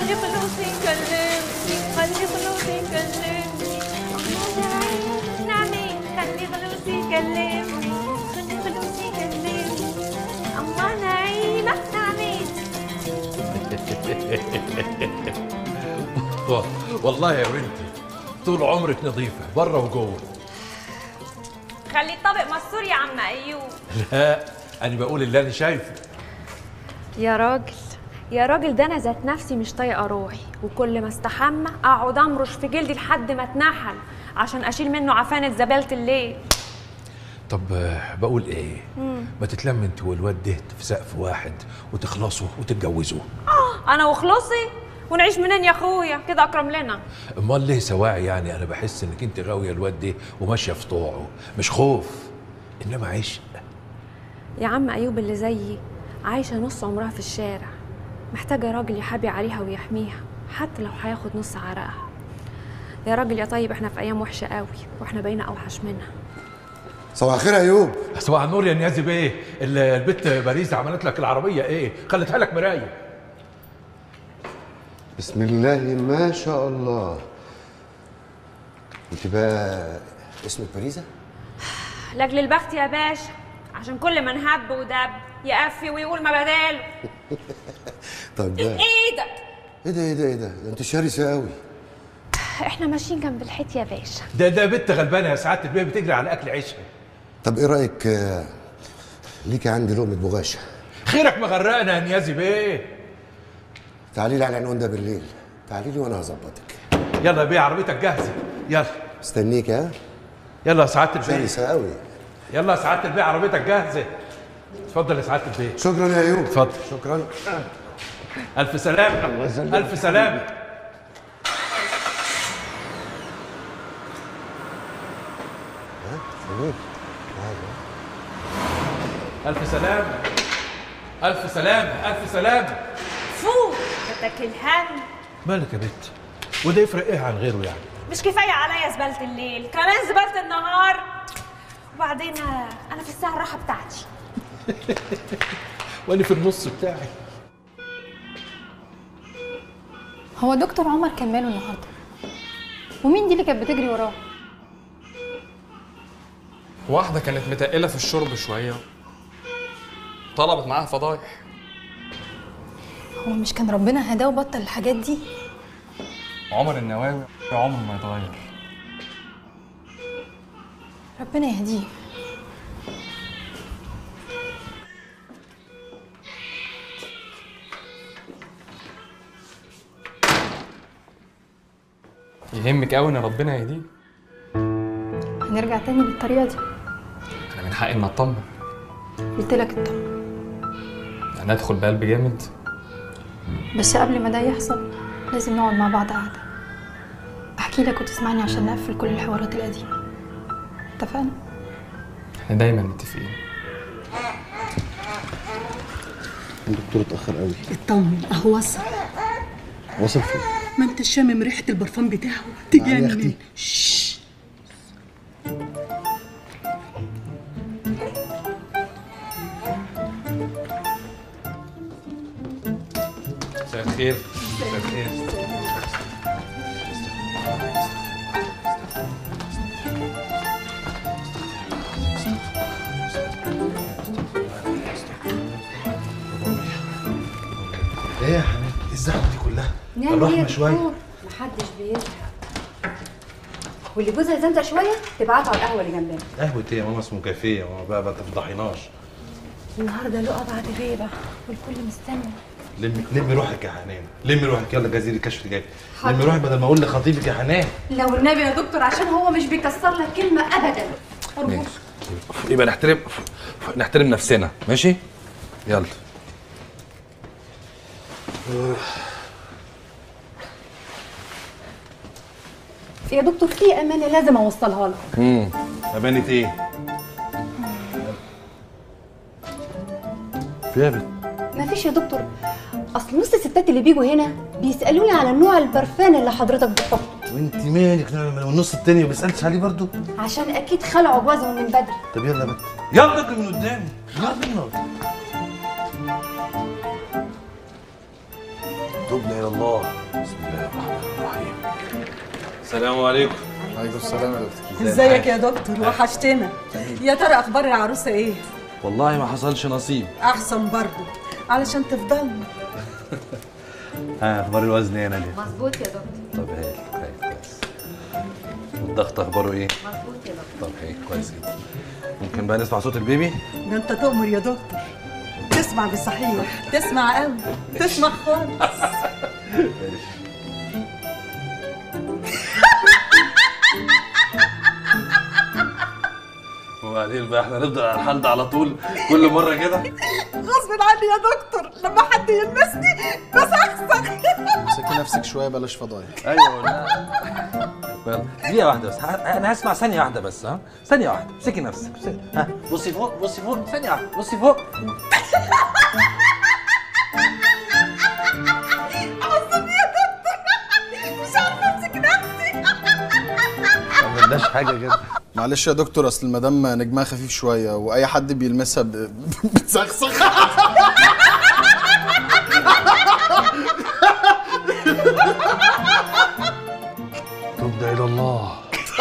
خلي فلوسي يكلمني خلي فلوسي يكلمني أما نعمي خلي فلوسي يكلمني خلي فلوسي يكلمني أما نعيمة نعمي والله يا بنتي طول عمرك نظيفة بره وجوه خلي الطبق مستور يا عم أيوب لا أنا بقول اللي أنا شايفه يا راجل يا راجل ده انا ذات نفسي مش طايقه روحي وكل ما استحمى اقعد امرش في جلدي لحد ما اتنحل عشان اشيل منه عفانه زباله الليل طب آه، بقول إيه ما تتلم أنت والواد ده في سقف واحد وتخلصوا وتتجوزوا انا وخلصي ونعيش منين يا اخويا كده اكرم لنا امال ليه سواعي يعني انا بحس انك انت غاويه الواد ده وماشيه في طوعه مش خوف انما عشق يا عم ايوب اللي زيي عايشه نص عمرها في الشارع محتاجه راجل يحابي عليها ويحميها حتى لو هياخد نص عرقها يا راجل يا طيب احنا في ايام وحشه قوي واحنا بقينا اوحش منها صباح الخير يا ايوب صباح النور يا نيازي بيه ال- البت باريس عملت لك العربيه ايه خلتها لك مرايه بسم الله ما شاء الله انت بقى اسمك باريزة؟ لاجل البخت يا باشا عشان كل ما نهب ودب يقفي ويقول ما بداله طيب ده ايه ده ايه ده ايه ده ايه ده ده انت شرسة قوي احنا ماشيين جنب الحيط يا باشا ده ده بنت غلبانه يا سعاده البيه بتجري على اكل عيشها طب ايه رايك آه، ليكي عندي لقمة بغاشة خيرك مغرقنا يا نيازي بيه تعالي لي على العنوان ده بالليل تعالي لي وانا هظبطك يلا يا بيه عربيتك جاهزه يلا استنيك ها يلا يا سعاده البيه شرسة قوي يلا يا سعاده البيه عربيتك جاهزه اتفضل يا سعاده البيه شكرا يا ايوب اتفضل شكرا الف سلامه الف سلامه الف سلامه الف سلامه الف سلامه فوق بدك الهم مالك يا بت وده يفرق ايه عن غيره يعني مش كفايه عليا زباله الليل كمان زباله النهار وبعدين آه، انا في الساعه الراحه بتاعتي وانا في النص بتاعي هو دكتور عمر كان ماله النهارده ومين دي اللي كانت بتجري وراه واحدة كانت متقلة في الشرب شوية طلبت معاها فضايح هو مش كان ربنا هداه وبطل الحاجات دي عمر النواوي عمره ما يتغير ربنا يهديه يهمك قوي ان ربنا يهديه هنرجع تاني للطريقه دي انا من حقي ان اطمن قلت لك اطمن يعني ادخل بقلب جامد بس قبل ما ده يحصل لازم نقعد مع بعض قعده احكي لك وتسمعني عشان نقفل كل الحوارات القديمه اتفقنا احنا دايما متفقين الدكتور اتاخر قوي اطمن اهو وصل وصل فين ما انت شامم ريحه البرفان بتاعه تعالي يا تجنن أختي. شش. مساء الخير مساء الخير ايه يا حبيبي إيه الزحمه دي كلها نعمل الرحمة ايه يا شوية. دكتور؟ محدش بيزهق واللي جوزها زنزة شوية تبعته على القهوة اللي جنبنا قهوة ايه يا ماما اسمه كافيه يا ماما بقى ما تفضحيناش النهارده لقى بعد غيبة والكل مستني لمي لمي روحك يا حنان لمي روحك يلا جزيري الكشف جاي لمي روحك بدل ما اقول لخطيبك يا حنان لو النبي يا دكتور عشان هو مش بيكسر لك كلمة أبدا أرجوك يبقى نحترم نحترم نفسنا ماشي يلا يا دكتور في أمانة لازم أوصلها لك امم امانه ايه فيها بت مفيش يا دكتور أصل نص الستات اللي بيجوا هنا بيسألوني على نوع البرفان اللي حضرتك بتحطه وانت مالك والنص التاني ما بسالتش عليه برضو عشان أكيد خلعوا جوازهم من بدري طب يلا بت يلا اجري من قدامي يلا تبنا الى الله بسم الله الرحمن الرحيم السلام عليكم عليكم السلام يا دكتور ازيك يا دكتور وحشتنا يا ترى اخبار العروسه ايه والله ما حصلش نصيب احسن برضه علشان تفضلنا ها اخبار الوزن ايه يا ناديه مظبوط يا دكتور طب هايل كويس كويس والضغط اخباره ايه مظبوط يا دكتور طب هايل كويس جدا ممكن بقى نسمع صوت البيبي ده انت تؤمر يا دكتور تسمع بالصحيح تسمع قوي تسمع خالص وبعدين بقى احنا نفضل على الحال ده على طول كل مره كده غصب عني يا دكتور لما حد يلمسني بسخسخ امسكي نفسك شويه بلاش فضايح ايوه والله دقيقة واحدة بس ه- أنا هسمع ثانية واحدة بس ها ثانية واحدة امسكي نفسك امسكي. ها بصي فوق بصي فوق ثانية واحدة بصي فوق عصبي يا دكتور مش عارفه امسك نفسي ما عملناش حاجة كده معلش يا دكتور اصل المدام نجمها خفيف شويه واي حد بيلمسها ب- بتسخسخ تبنا الى الله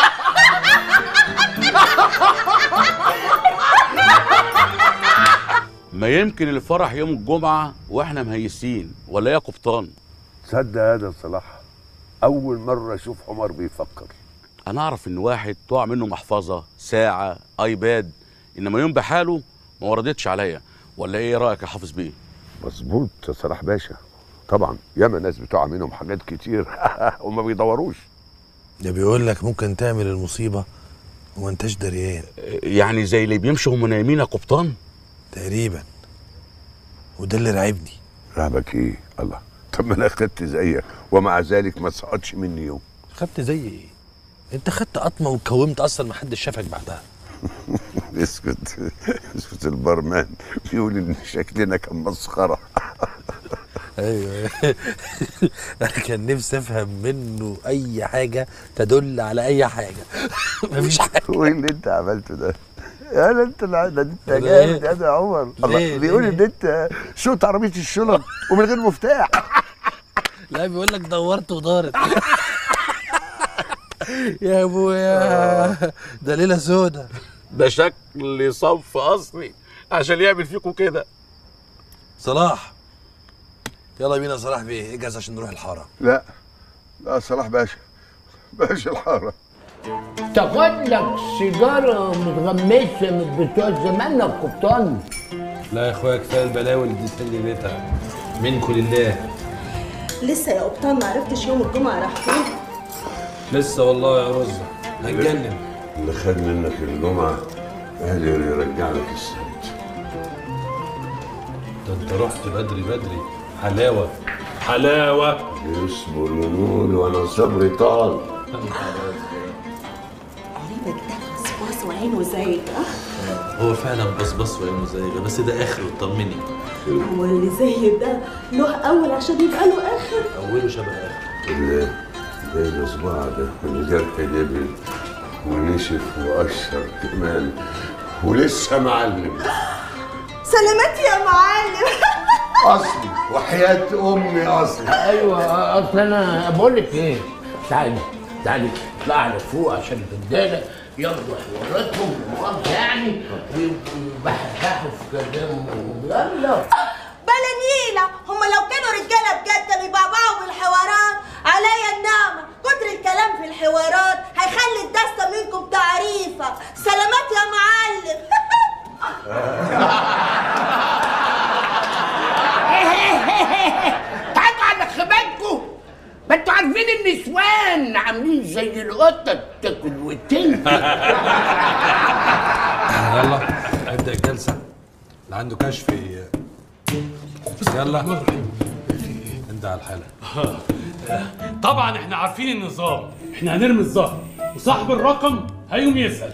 ما يمكن الفرح يوم الجمعة واحنا مهيسين ولا يا قبطان تصدق هذا صلاح أول مرة أشوف عمر بيفكر انا اعرف ان واحد تقع منه محفظة ساعة ايباد انما يوم بحاله ما وردتش عليا ولا ايه رأيك يا حافظ بيه مظبوط يا صلاح باشا طبعا ياما ناس بتقع منهم حاجات كتير وما بيدوروش ده بيقول لك ممكن تعمل المصيبة وما انتش دريان يعني زي اللي بيمشوا هم نايمين يا قبطان تقريبا وده اللي راعبني رهبك ايه الله طب ما انا خدت زيك ومع ذلك ما سقطش مني يوم خدت زي ايه انت خدت قطمة واتكومت اصلا ما حدش شافك بعدها اسكت اسكت البرمان بيقول ان شكلنا كان مسخره ايوه انا كان نفسي افهم منه اي حاجة تدل على اي حاجة مفيش حاجة وايه اللي انت عملته ده؟ يا ده انت ده انت ده جامد إيه؟ يا ده يا عمر الله ليه؟ بيقول ليه؟ ان انت شوط عربيه الشنط ومن غير مفتاح لا بيقول لك دورت ودارت يا ابويا ده ليلة سودا ده شكل صنف اصلي عشان يعمل فيكم كده صلاح يلا بينا يا صلاح بيه اجهز عشان نروح الحارة لا لا صلاح باشا باشا الحاره تاخد لك سيجارة متغمسة من بتوع زمان يا قبطان لا يا اخويا كفايه البلاوي اللي اديتها لي ليلتها منكم لله لسه يا قبطان ما عرفتش يوم الجمعه راح فين لسه والله يا رزة هتجنن اللي خد منك الجمعه قادر يرجع لك السبت ده انت رحت بدري بدري حلاوه حلاوه يصبر ينول وانا صبري طال قريبك ده بصباص وعينه زي هو فعلا بصبص وعينه زي بس ده اخره اطمني هو اللي زي ده له اول عشان يبقى له اخر اوله شبه اخره اللي زي الصباع ده الجرح دبل ونشف وقشر كمان ولسه معلم سلامات يا معلم اصلي وحياة امي اصلي ايوه اصل انا بقول لك ايه تعالي تعالي اطلع على فوق عشان الرجاله ياخدوا حواراتهم مؤاخذة يعني ويبحبحوا في كلامهم يلا بلنيلة هما لو كانوا رجالة بجد كانوا يبعبعوا بالحوارات عليا النعمة كتر الكلام في الحوارات هيخلي الدستة منكم تعريفة سلامات يا معلم تعالوا على خباتكم ما انتوا عارفين النسوان عاملين زي القطه تاكل وتنفي يلا ابدا الجلسه اللي عنده كشف ي- يلا انت على الحاله طبعا احنا عارفين النظام احنا هنرمي الظهر وصاحب الرقم هيقوم يسأل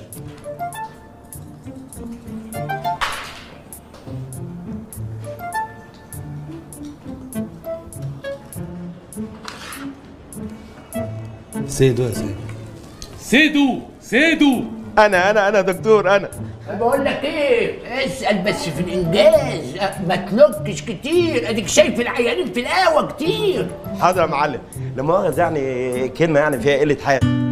سيدو يا سيدو سيدو سيدو انا انا انا دكتور انا بقول لك ايه اسال بس في الانجاز ما تلوكش كتير اديك شايف العيانين في القهوه كتير حاضر يا معلم لا مؤاخذه يعني كلمه يعني فيها قله حياه